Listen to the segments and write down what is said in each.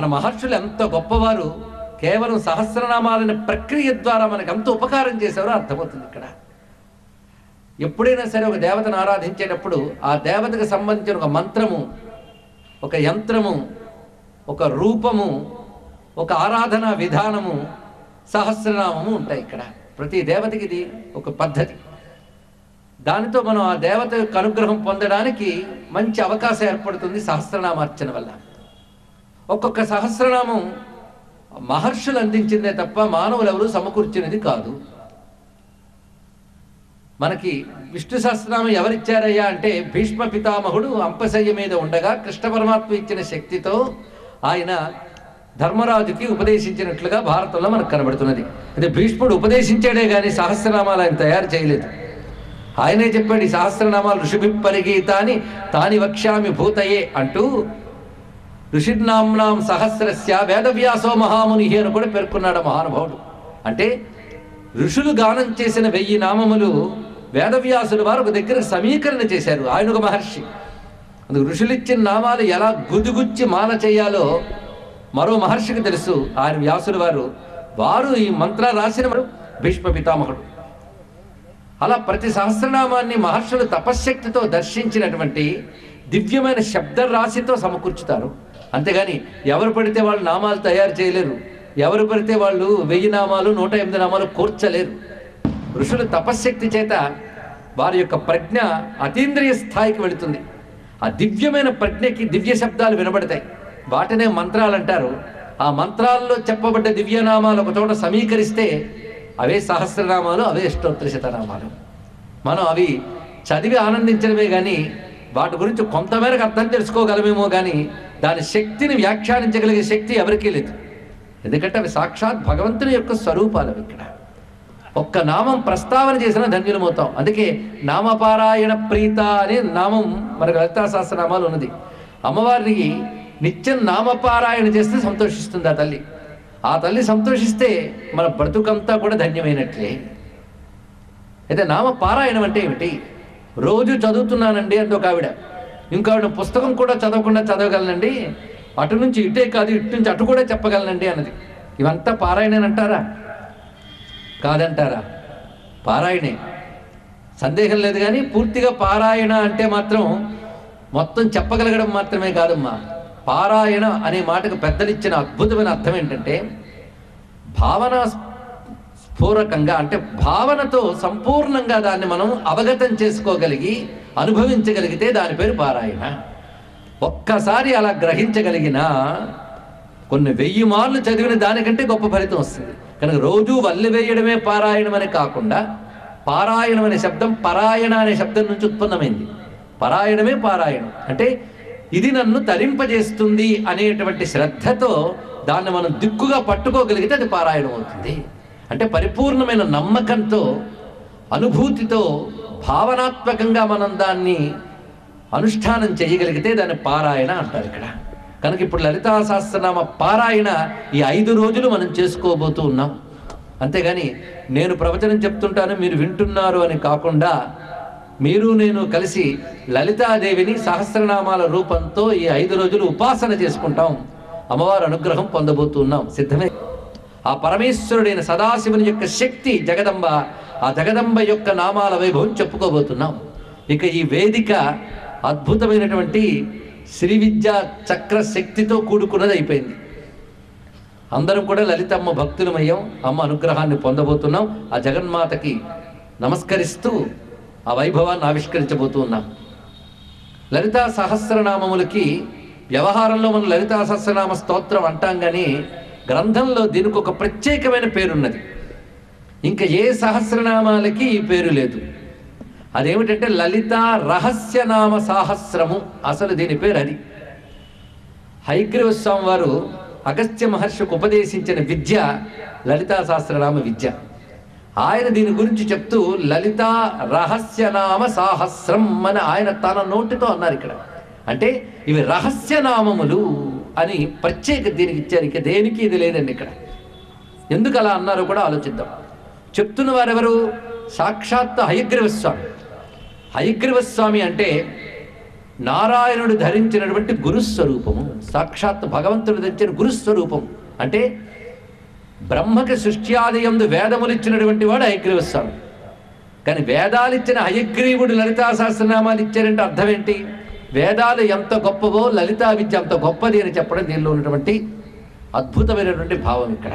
మహర్షులు ఎంత గొప్పవారు కేవలం సహస్రనామాలని ప్రక్రియ ద్వారా మనకు ఎంత ఉపకారం చేశారో అర్థమవుతుంది ఇక్కడ ఎప్పుడైనా సరే ఒక దేవతను ఆరాధించేటప్పుడు ఆ దేవతకు సంబంధించిన ఒక మంత్రము ఒక యంత్రము ఒక రూపము ఒక ఆరాధనా విధానము సహస్రనామము ఉంటాయి ఇక్కడ ప్రతి దేవతకి ఇది ఒక పద్ధతి దానితో మనం ఆ దేవత యొక్క అనుగ్రహం పొందడానికి మంచి అవకాశం ఏర్పడుతుంది సహస్రనామార్చన వల్ల ఒక్కొక్క సహస్రనామం మహర్షులు అందించిందే తప్ప మానవులు ఎవరు సమకూర్చినది కాదు మనకి విష్ణు సహస్రనామం ఎవరిచ్చారయ్యా అంటే భీష్మ పితామహుడు అంపశయ్య మీద ఉండగా కృష్ణ పరమాత్మ ఇచ్చిన శక్తితో ఆయన ధర్మరాజుకి ఉపదేశించినట్లుగా భారతంలో మనకు కనబడుతున్నది అంటే భీష్ముడు ఉపదేశించాడే కానీ సహస్రనామాలు ఆయన తయారు చేయలేదు ఆయనే చెప్పాడు ఈ సహస్రనామాలు ఋషిభి పరిగీత అని తాని వక్ష్యామి భూతయే అంటూ ఋషిర్నాంనాం సహస్రస్య వేదవ్యాసో మహాముని అని కూడా పేర్కొన్నాడు ఆ మహానుభావుడు అంటే ఋషులు గానం చేసిన వెయ్యి నామములు వేదవ్యాసుల వారు ఒక దగ్గర సమీకరణ చేశారు ఆయన ఒక మహర్షి అందుకు ఋషులు ఇచ్చిన నామాలు ఎలా గుదిగుచ్చి మాల చేయాలో మరో మహర్షికి తెలుసు ఆయన వ్యాసుల వారు వారు ఈ మంత్ర రాసిన వారు భీష్మ పితామహుడు అలా ప్రతి సహస్రనామాన్ని మహర్షులు తపశ్శక్తితో దర్శించినటువంటి దివ్యమైన శబ్ద రాశితో సమకూర్చుతారు అంతేగాని ఎవరు పడితే వాళ్ళు నామాలు తయారు చేయలేరు ఎవరు పడితే వాళ్ళు వెయ్యి నామాలు నూట ఎనిమిది నామాలు కూర్చలేరు ఋషులు తపశ్శక్తి చేత వారి యొక్క ప్రజ్ఞ అతీంద్రియ స్థాయికి వెళుతుంది ఆ దివ్యమైన ప్రజ్ఞకి దివ్య శబ్దాలు వినబడతాయి వాటినే మంత్రాలు అంటారు ఆ మంత్రాల్లో చెప్పబడ్డ దివ్యనామాలు ఒక చోట సమీకరిస్తే అవే సహస్రనామాలు అవే అష్టోత్తర శతనామాలు మనం అవి చదివి ఆనందించడమే కానీ వాటి గురించి కొంతమేరకు అర్థం తెలుసుకోగలమేమో కానీ దాని శక్తిని వ్యాఖ్యానించగలిగే శక్తి ఎవరికీ లేదు ఎందుకంటే అవి సాక్షాత్ భగవంతుని యొక్క స్వరూపాలు అవి ఇక్కడ ఒక్క నామం ప్రస్తావన చేసిన ధన్యులమవుతాం అందుకే నామపారాయణ ప్రీత అనే నామం మనకు లలితా సహస్రనామాలు ఉన్నది అమ్మవారికి నిత్యం నామపారాయణ చేస్తే సంతోషిస్తుంది ఆ తల్లి ఆ తల్లి సంతోషిస్తే మన బ్రతుకంతా కూడా ధన్యమైనట్లే అయితే నామ పారాయణం అంటే ఏమిటి రోజు చదువుతున్నానండి అంది ఒక ఆవిడ ఇంకో ఆవిడ పుస్తకం కూడా చదవకుండా చదవగలనండి అటు నుంచి ఇటే కాదు ఇటు నుంచి అటు కూడా చెప్పగలనండి అన్నది ఇవంతా పారాయణ అంటారా కాదంటారా పారాయణే సందేహం లేదు కానీ పూర్తిగా పారాయణ అంటే మాత్రం మొత్తం చెప్పగలగడం మాత్రమే కాదమ్మా పారాయణ అనే మాటకు పెద్దలిచ్చిన అద్భుతమైన అర్థం ఏంటంటే భావన స్ఫూరకంగా అంటే భావనతో సంపూర్ణంగా దాన్ని మనం అవగతం చేసుకోగలిగి అనుభవించగలిగితే దాని పేరు పారాయణ ఒక్కసారి అలా గ్రహించగలిగినా కొన్ని వెయ్యి మార్లు చదివిన దానికంటే గొప్ప ఫలితం వస్తుంది కనుక రోజు వల్లి వేయడమే పారాయణం అని కాకుండా పారాయణం అనే శబ్దం పరాయణ అనే శబ్దం నుంచి ఉత్పన్నమైంది పరాయణమే పారాయణం అంటే ఇది నన్ను తరింపజేస్తుంది అనేటువంటి శ్రద్ధతో దాన్ని మనం దిక్కుగా పట్టుకోగలిగితే అది పారాయణం అవుతుంది అంటే పరిపూర్ణమైన నమ్మకంతో అనుభూతితో భావనాత్మకంగా మనం దాన్ని అనుష్ఠానం చేయగలిగితే దాన్ని పారాయణ అంటారు ఇక్కడ కనుక ఇప్పుడు లలితా సహస్రనామ పారాయణ ఈ ఐదు రోజులు మనం చేసుకోబోతూ ఉన్నాం అంతేగాని నేను ప్రవచనం చెప్తుంటాను మీరు వింటున్నారు అని కాకుండా మీరు నేను కలిసి లలితాదేవిని సహస్రనామాల రూపంతో ఈ ఐదు రోజులు ఉపాసన చేసుకుంటాం అమ్మవారి అనుగ్రహం పొందబోతున్నాం సిద్ధమే ఆ పరమేశ్వరుడైన సదాశివుని యొక్క శక్తి జగదంబ ఆ జగదంబ యొక్క నామాల వైభవం చెప్పుకోబోతున్నాం ఇక ఈ వేదిక అద్భుతమైనటువంటి శ్రీ విద్యా చక్ర శక్తితో కూడుకున్నది అయిపోయింది అందరం కూడా లలితమ్మ భక్తులమయ్యాం అమ్మ అనుగ్రహాన్ని పొందబోతున్నాం ఆ జగన్మాతకి నమస్కరిస్తూ ఆ వైభవాన్ని ఆవిష్కరించబోతూ ఉన్నాం లలితా సహస్రనామములకి వ్యవహారంలో మనం లలితా సహస్రనామ స్తోత్రం అంటాం కానీ గ్రంథంలో దీనికి ఒక ప్రత్యేకమైన పేరున్నది ఇంకా ఏ సహస్రనామాలకి ఈ పేరు లేదు అదేమిటంటే లలిత రహస్యనామ సాహస్రము అసలు దీని పేరు అది హైగ్రీవ స్వామి వారు అగస్త్య మహర్షికి ఉపదేశించిన విద్య లలితా సహస్రనామ విద్య ఆయన దీని గురించి చెప్తూ లలిత రహస్యనామ సాహస్రం అని ఆయన తన నోటితో అన్నారు ఇక్కడ అంటే ఇవి రహస్యనామములు అని ప్రత్యేక దీనికి ఇచ్చారు ఇక దేనికి ఇది లేదండి ఇక్కడ ఎందుకు అలా అన్నారో కూడా ఆలోచిద్దాం చెప్తున్న వారెవరు సాక్షాత్ హయగ్రీవ స్వామి హయగ్రీవ స్వామి అంటే నారాయణుడు ధరించినటువంటి గురుస్వరూపము సాక్షాత్ భగవంతుడు ధరించిన గురుస్వరూపం అంటే బ్రహ్మకి సృష్ట్యాది యందు వేదములు ఇచ్చినటువంటి వాడు హయగ్రీవస్వామి కానీ వేదాలు ఇచ్చిన హయగ్రీవుడు లలితా సహస్రనామాలు ఇచ్చారంటే అర్థం ఏంటి వేదాలు ఎంత గొప్పవో లలితా విద్య అంత గొప్పది అని చెప్పడం దీనిలో ఉన్నటువంటి అద్భుతమైనటువంటి భావం ఇక్కడ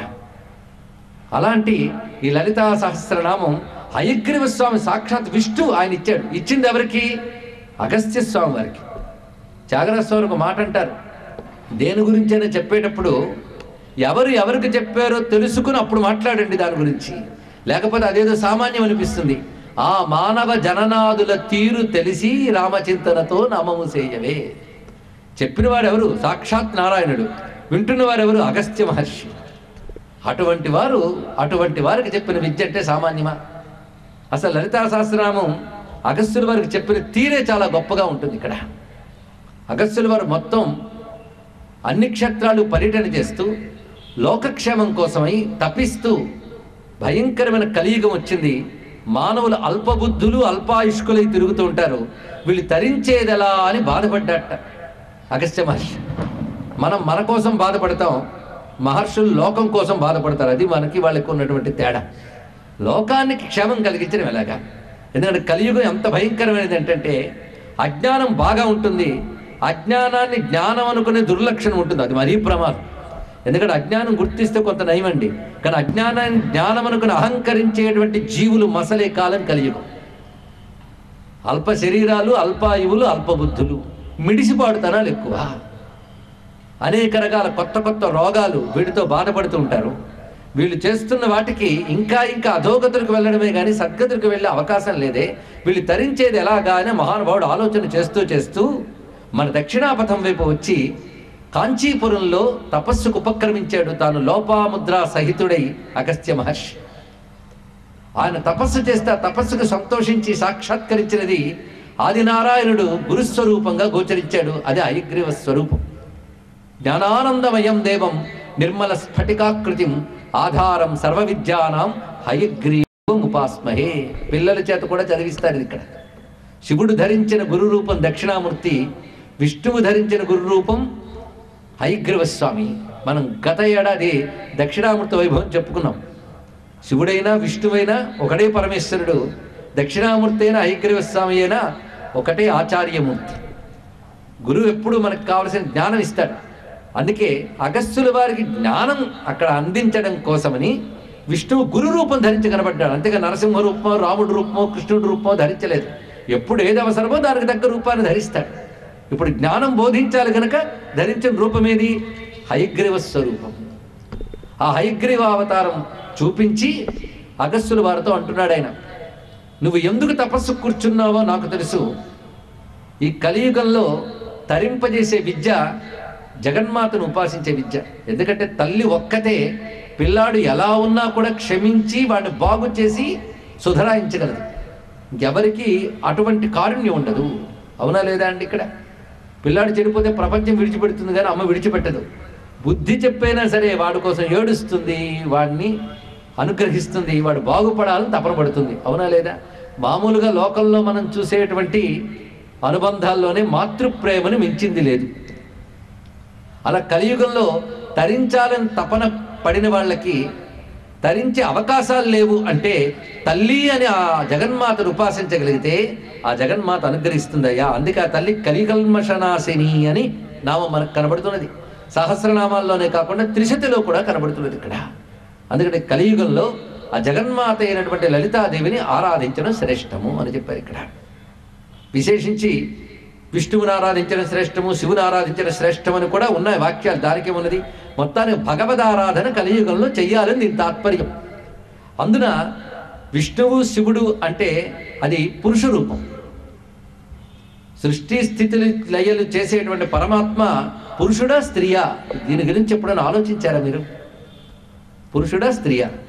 అలాంటి ఈ లలితా సహస్రనామం హయగ్రీవ స్వామి సాక్షాత్ విష్ణు ఆయన ఇచ్చాడు ఇచ్చింది ఎవరికి అగస్త్య స్వామి వారికి త్యాగరాజ స్వామి ఒక మాట అంటారు దేని గురించైనా చెప్పేటప్పుడు ఎవరు ఎవరికి చెప్పారో తెలుసుకుని అప్పుడు మాట్లాడండి దాని గురించి లేకపోతే అదేదో సామాన్యం అనిపిస్తుంది ఆ మానవ జననాదుల తీరు తెలిసి రామచింతనతో నామము చేయవే చెప్పిన వారెవరు సాక్షాత్ నారాయణుడు వింటున్న వారెవరు అగస్త్య మహర్షి అటువంటి వారు అటువంటి వారికి చెప్పిన విద్య అంటే సామాన్యమా అసలు లలితా సహస్రనామం అగస్త్యుల వారికి చెప్పిన తీరే చాలా గొప్పగా ఉంటుంది ఇక్కడ అగస్త్యుల వారు మొత్తం అన్ని క్షేత్రాలు పర్యటన చేస్తూ లోకక్షేమం కోసమై తపిస్తూ భయంకరమైన కలియుగం వచ్చింది మానవులు అల్పబుద్ధులు అల్పాయుష్కులై తిరుగుతూ ఉంటారు వీళ్ళు తరించేదెలా అని బాధపడ్డట అగస్త్య మహర్షి మనం మన కోసం బాధపడతాం మహర్షులు లోకం కోసం బాధపడతారు అది మనకి వాళ్ళకి ఉన్నటువంటి తేడా లోకానికి క్షేమం కలిగించడం ఎలాగా ఎందుకంటే కలియుగం ఎంత భయంకరమైనది ఏంటంటే అజ్ఞానం బాగా ఉంటుంది అజ్ఞానాన్ని జ్ఞానం అనుకునే దుర్లక్షణం ఉంటుంది అది మరీ ప్రమాదం ఎందుకంటే అజ్ఞానం గుర్తిస్తే కొంత నయమండి కానీ అజ్ఞానాన్ని జ్ఞానం అనుకుని అహంకరించేటువంటి జీవులు మసలే కాలం కలియుగం అల్ప శరీరాలు అల్పాయువులు అల్పబుద్ధులు మిడిసిపాడుతనాలు ఎక్కువ అనేక రకాల కొత్త కొత్త రోగాలు వీటితో బాధపడుతూ ఉంటారు వీళ్ళు చేస్తున్న వాటికి ఇంకా ఇంకా అధోగతులకు వెళ్ళడమే కానీ సద్గతులకు వెళ్ళే అవకాశం లేదే వీళ్ళు తరించేది ఎలాగా అని మహానుభావుడు ఆలోచన చేస్తూ చేస్తూ మన దక్షిణాపథం వైపు వచ్చి కాంచీపురంలో తపస్సుకు ఉపక్రమించాడు తాను లోపాముద్ర సహితుడై అగస్త్య మహర్షి ఆయన తపస్సు చేస్తే ఆ తపస్సుకు సంతోషించి సాక్షాత్కరించినది ఆదినారాయణుడు గురుస్వరూపంగా గోచరించాడు అదే అయగ్రీవ స్వరూపం జ్ఞానానందమయం దేవం నిర్మల స్ఫటికాకృతిం ఆధారం సర్వ విద్యానాం హయగ్రీవం ఉపాస్మహే పిల్లల చేత కూడా చదివిస్తారు ఇది ఇక్కడ శివుడు ధరించిన గురు రూపం దక్షిణామూర్తి విష్ణువు ధరించిన గురు రూపం హయగ్రీవ స్వామి మనం గత ఏడాది దక్షిణామూర్తి వైభవం చెప్పుకున్నాం శివుడైనా విష్ణువైనా ఒకటే పరమేశ్వరుడు దక్షిణామూర్తి అయినా హయగ్రీవ స్వామి అయినా ఒకటే ఆచార్యమూర్తి గురువు ఎప్పుడు మనకు కావలసిన జ్ఞానం ఇస్తాడు అందుకే అగస్త్యుల వారికి జ్ఞానం అక్కడ అందించడం కోసమని విష్ణువు గురు రూపం ధరించి కనబడ్డాడు అంతేగా నరసింహ రూపమో రాముడు రూపమో కృష్ణుడి రూపమో ధరించలేదు ఎప్పుడు ఏది అవసరమో దానికి తగ్గ రూపాన్ని ధరిస్తాడు ఇప్పుడు జ్ఞానం బోధించాలి గనక ధరించిన రూపమేది హయగ్రీవ స్వరూపం ఆ హయగ్రీవ అవతారం చూపించి అగస్త్యుల వారితో అంటున్నాడు ఆయన నువ్వు ఎందుకు తపస్సు కూర్చున్నావో నాకు తెలుసు ఈ కలియుగంలో తరింపజేసే విద్య జగన్మాతను ఉపాసించే విద్య ఎందుకంటే తల్లి ఒక్కతే పిల్లాడు ఎలా ఉన్నా కూడా క్షమించి వాడిని బాగు చేసి సుధరాయించగలదు ఎవరికి అటువంటి కారుణ్యం ఉండదు అవునా లేదా అండి ఇక్కడ పిల్లాడు చెడిపోతే ప్రపంచం విడిచిపెడుతుంది కానీ అమ్మ విడిచిపెట్టదు బుద్ధి చెప్పైనా సరే వాడి కోసం ఏడుస్తుంది వాడిని అనుగ్రహిస్తుంది వాడు బాగుపడాలని తపన పడుతుంది అవునా లేదా మామూలుగా లోకంలో మనం చూసేటువంటి అనుబంధాల్లోనే మాతృప్రేమను మించింది లేదు అలా కలియుగంలో తరించాలని తపన పడిన వాళ్ళకి తరించే అవకాశాలు లేవు అంటే తల్లి అని ఆ జగన్మాతను ఉపాసించగలిగితే ఆ జగన్మాత అనుగ్రహిస్తుందయ్యా అందుకే ఆ తల్లి కలికల్మషనాశిని అని నామం మనకు కనబడుతున్నది సహస్రనామాల్లోనే కాకుండా త్రిశతిలో కూడా కనబడుతున్నది ఇక్కడ అందుకని కలియుగంలో ఆ జగన్మాత అయినటువంటి లలితాదేవిని ఆరాధించడం శ్రేష్టము అని చెప్పారు ఇక్కడ విశేషించి విష్ణువుని ఆరాధించడం శ్రేష్టము శివుని ఆరాధించడం శ్రేష్టం అని కూడా ఉన్నాయి వాక్యాలు దానికే ఉన్నది మొత్తానికి భగవద్ ఆరాధన కలియుగంలో చెయ్యాలని దీని తాత్పర్యం అందున విష్ణువు శివుడు అంటే అది పురుష రూపం సృష్టి స్థితులు లయలు చేసేటువంటి పరమాత్మ పురుషుడా స్త్రీయా దీని గురించి ఎప్పుడైనా ఆలోచించారా మీరు పురుషుడా స్త్రీయా